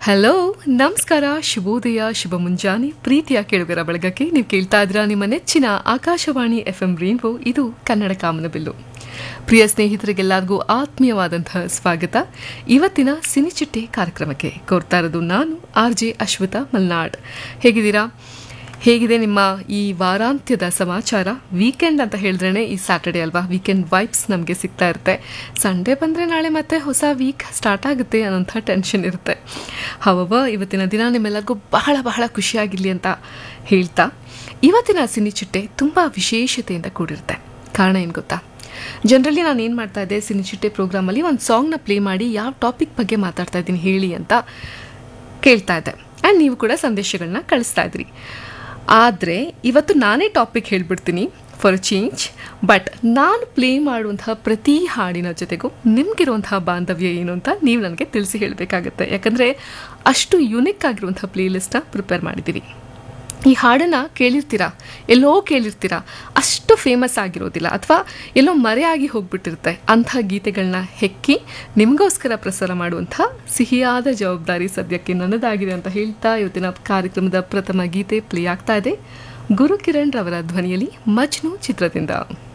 hello ನಮಸ್ಕಾರ ಶುಭೋದಯ ಶುಭ ಮುಂಜಾನೆ ಪ್ರೀತಿಯ ಕೇಳುಗರ ಬಳಗಕ್ಕೆ ನೀವು ಕೇಳ್ತಾ ಇದ್ರ ನಿಮ್ಮ ನೆಚ್ಚಿನ ಆಕಾಶವಾಣಿ ಎಫ್ ಎಂ ರೇನ್ಬೋ ಇದು ಕನ್ನಡ ಕಾಮನಬಿಲ್ಲು ಪ್ರಿಯ ಸ್ನೇಹಿತರಿಗೆಲ್ಲರಿಗೂ ಆತ್ಮೀಯವಾದಂತಹ ಸ್ವಾಗತ ಇವತ್ತಿನ ಸಿನಿಚಿಟ್ಟೆ ಕಾರ್ಯಕ್ರಮಕ್ಕೆ ಕೋರ್ತಾ ಇರೋದು ನಾನು ಆರ್ ಜೆ ಅಶ್ವಥ ಮಲ್ನಾಡ್ ಹೇಗಿದ್ದೀರಾ ಹೇಗಿದೆ ನಿಮ್ಮ ಈ ವಾರಾಂತ್ಯದ ಸಮಾಚಾರ ವೀಕೆಂಡ್ ಅಂತ ಹೇಳಿದ್ರೇ ಈ ಸ್ಯಾಟರ್ಡೆ ಅಲ್ವಾ ವೀಕೆಂಡ್ ವೈಬ್ಸ್ ನಮಗೆ ಸಿಗ್ತಾ ಇರುತ್ತೆ ಸಂಡೇ ಬಂದರೆ ನಾಳೆ ಮತ್ತೆ ಹೊಸ ವೀಕ್ ಸ್ಟಾರ್ಟ್ ಆಗುತ್ತೆ ಅನ್ನೋಂಥ ಟೆನ್ಷನ್ ಇರುತ್ತೆ ಹವವ ಇವತ್ತಿನ ದಿನ ನಿಮ್ಮೆಲ್ಲರಿಗೂ ಬಹಳ ಬಹಳ ಖುಷಿಯಾಗಿರಲಿ ಅಂತ ಹೇಳ್ತಾ ಇವತ್ತಿನ ಸಿನಿಚಿಟ್ಟೆ ತುಂಬ ವಿಶೇಷತೆಯಿಂದ ಕೂಡಿರುತ್ತೆ ಕಾರಣ ಏನು ಗೊತ್ತಾ ಜನರಲಿ ನಾನು ಏನು ಮಾಡ್ತಾ ಇದ್ದೆ ಸಿನಿಚಿಟ್ಟೆ ಪ್ರೋಗ್ರಾಮಲ್ಲಿ ಒಂದು ಸಾಂಗ್ನ ಪ್ಲೇ ಮಾಡಿ ಯಾವ ಟಾಪಿಕ್ ಬಗ್ಗೆ ಮಾತಾಡ್ತಾ ಇದ್ದೀನಿ ಹೇಳಿ ಅಂತ ಕೇಳ್ತಾ ಇದ್ದೆ ಆ್ಯಂಡ್ ನೀವು ಕೂಡ ಸಂದೇಶಗಳನ್ನ ಕಳಿಸ್ತಾ ಇದ್ರಿ ಆದರೆ ಇವತ್ತು ನಾನೇ ಟಾಪಿಕ್ ಹೇಳ್ಬಿಡ್ತೀನಿ ಫಾರ್ ಚೇಂಜ್ ಬಟ್ ನಾನು ಪ್ಲೇ ಮಾಡುವಂತಹ ಪ್ರತಿ ಹಾಡಿನ ಜೊತೆಗೂ ನಿಮಗಿರುವಂತಹ ಬಾಂಧವ್ಯ ಏನು ಅಂತ ನೀವು ನನಗೆ ತಿಳಿಸಿ ಹೇಳಬೇಕಾಗತ್ತೆ ಯಾಕಂದರೆ ಅಷ್ಟು ಯುನಿಕ್ ಆಗಿರುವಂತಹ ಪ್ಲೇ ಲಿಸ್ಟ್ನ ಪ್ರಿಪೇರ್ ಮಾಡಿದ್ದೀವಿ ಈ ಹಾಡನ್ನು ಕೇಳಿರ್ತೀರಾ ಎಲ್ಲೋ ಕೇಳಿರ್ತೀರಾ ಅಷ್ಟು ಫೇಮಸ್ ಆಗಿರೋದಿಲ್ಲ ಅಥವಾ ಎಲ್ಲೋ ಮರೆಯಾಗಿ ಹೋಗ್ಬಿಟ್ಟಿರುತ್ತೆ ಅಂಥ ಗೀತೆಗಳನ್ನ ಹೆಕ್ಕಿ ನಿಮಗೋಸ್ಕರ ಪ್ರಸಾರ ಮಾಡುವಂಥ ಸಿಹಿಯಾದ ಜವಾಬ್ದಾರಿ ಸದ್ಯಕ್ಕೆ ನನ್ನದಾಗಿದೆ ಅಂತ ಹೇಳ್ತಾ ಇವತ್ತಿನ ಕಾರ್ಯಕ್ರಮದ ಪ್ರಥಮ ಗೀತೆ ಪ್ಲೇ ಆಗ್ತಾ ಇದೆ ಗುರು ಕಿರಣ್ ರವರ ಧ್ವನಿಯಲ್ಲಿ ಮಜ್ನು ಚಿತ್ರದಿಂದ